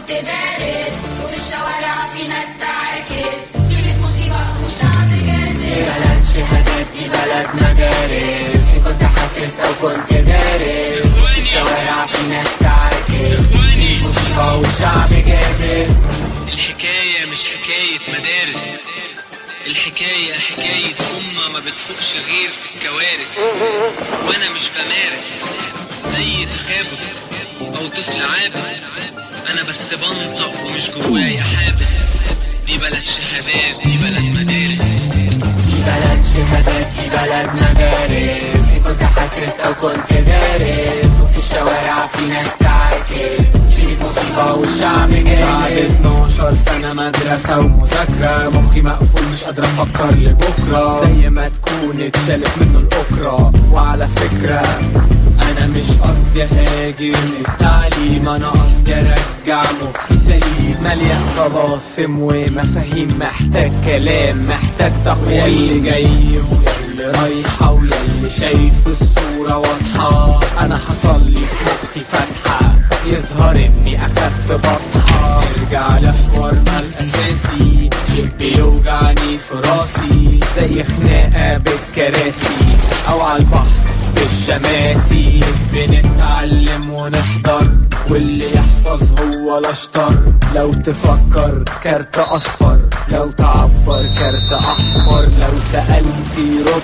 دارس وفي الشوارع في ناس تعاكس في بيت مصيبة والشعب جازف دي بلد شهادات دي بلد مدارس كنت حاسس او كنت دارس في الشوارع في ناس تعاكس في مصيبة والشعب جازف الحكاية مش حكاية مدارس الحكاية حكاية أمة ما بتفوقش غير في الكوارث وأنا مش بمارس أي تخابس أو طفل عابس أنا بس بنطق ومش جوايا حابس دي بلد شهادات دي بلد مدارس دي بلد شهادات دي بلد مدارس كنت حاسس او كنت دارس وفي الشوارع في ناس تعاكس في مصيبة والشعب بعد جازف 12 سنة مدرسة ومذاكرة مخي مقفول مش قادر افكر لبكرة زي ما تكون اتشالت منه الأكرة وعلى فكرة انا مش قصدي هاجر التعليم انا قصدي ارجع مخي سليم مليان طلاسم ومفاهيم محتاج كلام محتاج تقويم اللي جاي ويا اللي رايحة ويا اللي شايف الصورة واضحة انا حصل لي في مخي فتحة يظهر اني اخدت بطحة ارجع لحوارنا الاساسي شيء بيوجعني في راسي زي خناقة بالكراسي او على البحر بالشماسي بنتعلم ونحضر واللي يحفظ هو الاشطر لو تفكر كارت اصفر لو تعبر كارت احمر لو سألت رد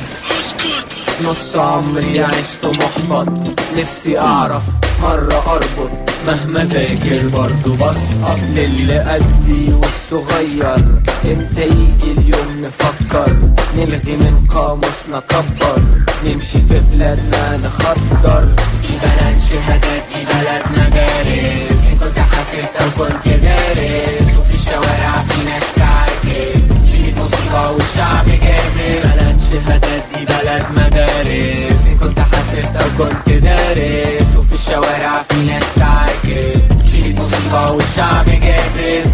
نص عمري عشت محبط نفسي اعرف مرة اربط مهما ذاكر برضو بسقط للي قدي والصغير امتى يجي اليوم نفكر نلغي من قاموسنا كبر نمشي في بلادنا نخدر دي بلد شهادات دي بلد مدارس كنت حاسس او كنت دارس وفي الشوارع في ناس تعاكس في مصيبة والشعب جازف بلد شهادات دي بلد مدارس كنت حاسس او كنت دارس وفي الشوارع في ناس تعاكس في مصيبة والشعب جازف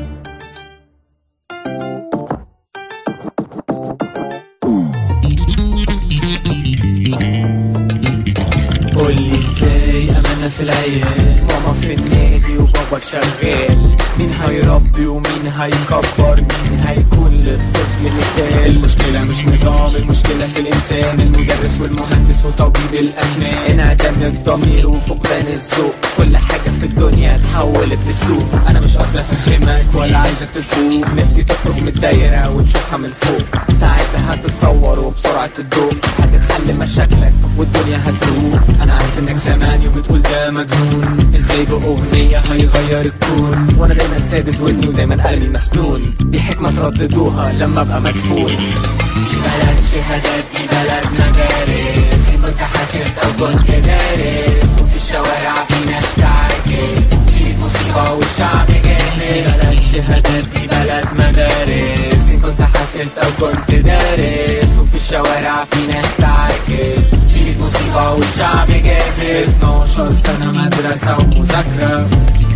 قولي ازاي امانة في العيال ماما في النادي وبابا شغال مين هيربي ومين هيكبر مين هيكون للطفل مثال المشكلة مش نظام المشكلة في الانسان المدرس والمهندس وطبيب الاسنان انعدام الضمير وفقدان الذوق كل حاجة في الدنيا اتحولت لسوق انا مش قصدي افهمك ولا عايزك تفوق نفسي تخرج من الدايرة وتشوفها من فوق ساعتها هتتطور وبسرعة الضوء هتتحل مشاكلك والدنيا هتروق انا عارف انك زماني وبتقول ده مجنون ازاي باغنية هيغير الكون وانا دايما سادد ودني ودايما قلبي مسنون دي حكمة ترددوها لما ابقى مدفون دي بلد شهادات دي بلد مدارس كنت حاسس او كنت دارس وفي الشوارع في ناس تعاكس في مصيبة والشعب دي جازف بلد شهادات دي بلد مدارس كنت حاسس او كنت دارس وفي الشوارع في ناس تعاكس في مصيبة والشعب جازف 12 سنة مدرسة ومذاكرة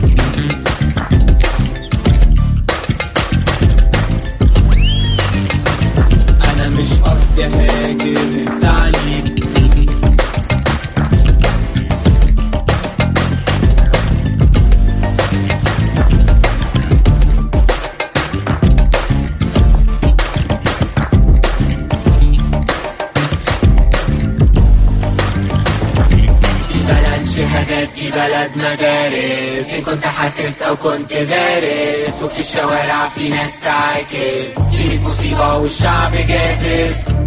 أنا مش قصدي هاجر التعليم دي بلد شهادات دي بلد مدارس كنت حاسس او كنت دارس وفي الشوارع في ناس تعاكس في مصيبة والشعب جازف